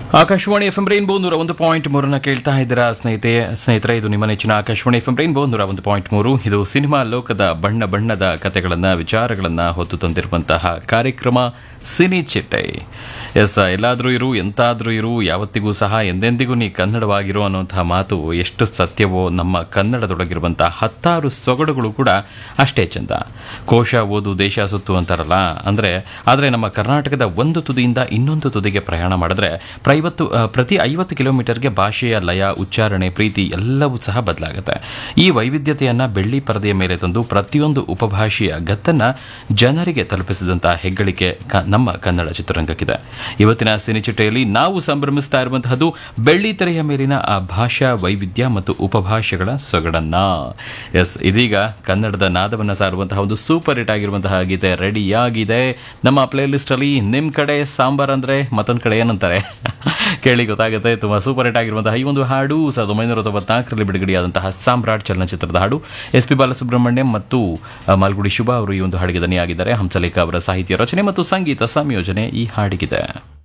Akashvani F M rainbow ನೂರ ಒಂದು point ಮೂರನ್ನ ಕೇಳ್ತಾ ಇದ್ದೀರಾ ಸ್ನೇಹಿತೆ ಸ್ನೇಹಿತರೆ ಇದು ನಿಮ್ಮ ನೆಚ್ಚಿನ ಆಕಾಶವಾಣಿ ಎಫ್ ಎಂ ರೈನ್ಬೋ ನೂರ ಒಂದು ಪಾಯಿಂಟ್ ಮೂರು ಇದು ಸಿನಿಮಾ ಲೋಕದ ಬಣ್ಣ ಬಣ್ಣದ ಕಥೆಗಳನ್ನ ವಿಚಾರಗಳನ್ನ ಹೊತ್ತು ತಂದಿರುವಂತಹ ಕಾರ್ಯಕ್ರಮ ಸಿನಿ ಚಿಟ್ಟೆ ಎಸ್ ಎಲ್ಲಾದರೂ ಇರು ಎಂತಾದರೂ ಇರು ಯಾವತ್ತಿಗೂ ಸಹ ಎಂದೆಂದಿಗೂ ನೀ ಕನ್ನಡವಾಗಿರು ಅನ್ನುವಂತಹ ಮಾತು ಎಷ್ಟು ಸತ್ಯವೋ ನಮ್ಮ ಕನ್ನಡದೊಳಗಿರುವಂತಹ ಹತ್ತಾರು ಸೊಗಡುಗಳು ಕೂಡ ಅಷ್ಟೇ ಚಂದ ಕೋಶ ಓದು ದೇಶ ಸುತ್ತು ಅಂತಾರಲ್ಲ ಅಂದರೆ ಆದರೆ ನಮ್ಮ ಕರ್ನಾಟಕದ ಒಂದು ತುದಿಯಿಂದ ಇನ್ನೊಂದು ತುದಿಗೆ ಪ್ರಯಾಣ ಮಾಡಿದ್ರೆ ಪ್ರೈವತ್ತು ಆ, ಪ್ರತಿ ಐವತ್ತು ಕಿಲೋಮೀಟರ್ಗೆ ಭಾಷೆಯ ಲಯ ಉಚ್ಚಾರಣೆ ಪ್ರೀತಿ ಎಲ್ಲವೂ ಸಹ ಬದಲಾಗುತ್ತೆ ಈ ವೈವಿಧ್ಯತೆಯನ್ನು ಬೆಳ್ಳಿ ಪರದೆಯ ಮೇಲೆ ತಂದು ಪ್ರತಿಯೊಂದು ಉಪಭಾಷೆಯ ಗತ್ತನ್ನು ಜನರಿಗೆ ತಲುಪಿಸಿದಂತಹ ಹೆಗ್ಗಳಿಕೆ ಕ- ನಮ್ಮ ಕನ್ನಡ ಚಿತ್ರರಂಗಕ್ಕಿದೆ ಇವತ್ತಿನ ಸಿನಿಚಿಟ್ಟೆಯಲ್ಲಿ ನಾವು ಸಂಭ್ರಮಿಸ್ತಾ ಇರುವಂತಹದ್ದು ಬೆಳ್ಳಿ ತೆರೆಯ ಮೇಲಿನ ಆ ಭಾಷಾ ವೈವಿಧ್ಯ ಮತ್ತು ಉಪಭಾಷೆಗಳ ಸೊಗಡನ್ನ ಎಸ್ ಇದೀಗ ಕನ್ನಡದ ನಾದವನ್ನು ಸಾರುವಂತಹ ಒಂದು ಸೂಪರ್ ಹಿಟ್ ಆಗಿರುವಂತಹ ಗೀತೆ ರೆಡಿಯಾಗಿದೆ ನಮ್ಮ ಪ್ಲೇ ಲಿಸ್ಟ್ ಅಲ್ಲಿ ನಿಮ್ ಕಡೆ ಸಾಂಬಾರ್ ಅಂದ್ರೆ ಮತ್ತೊಂದ್ ಕಡೆ ಏನಂತಾರೆ ಕೇಳಿ ಗೊತ್ತಾಗುತ್ತೆ ತುಂಬಾ ಸೂಪರ್ ಹಿಟ್ ಆಗಿರುವಂತಹ ಈ ಒಂದು ಹಾಡು ಸಾವಿರದ ಒಂಬೈನೂರ ತೊಂಬತ್ನಾಲ್ಕರಲ್ಲಿ ಬಿಡುಗಡೆಯಾದಂತಹ ಸಾಮ್ರಾಟ್ ಚಲನಚಿತ್ರದ ಹಾಡು ಎಸ್ ಪಿ ಬಾಲಸುಬ್ರಹ್ಮಣ್ಯಂ ಮತ್ತು ಆ, ಮಾಲ್ಗುಡಿ ಶುಭ ಅವರು ಈ ಒಂದು ಹಾಡಿಗೆ ದನಿಯಾಗಿದ್ದಾರೆ ಹಂಸಲೇಖ ಅವರ ಸಾಹಿತ್ಯ ರಚನೆ ಮತ್ತು ಸಂಗೀತ ಸಂಯೋಜನೆ ಈ ಹಾಡಿಗಿದೆ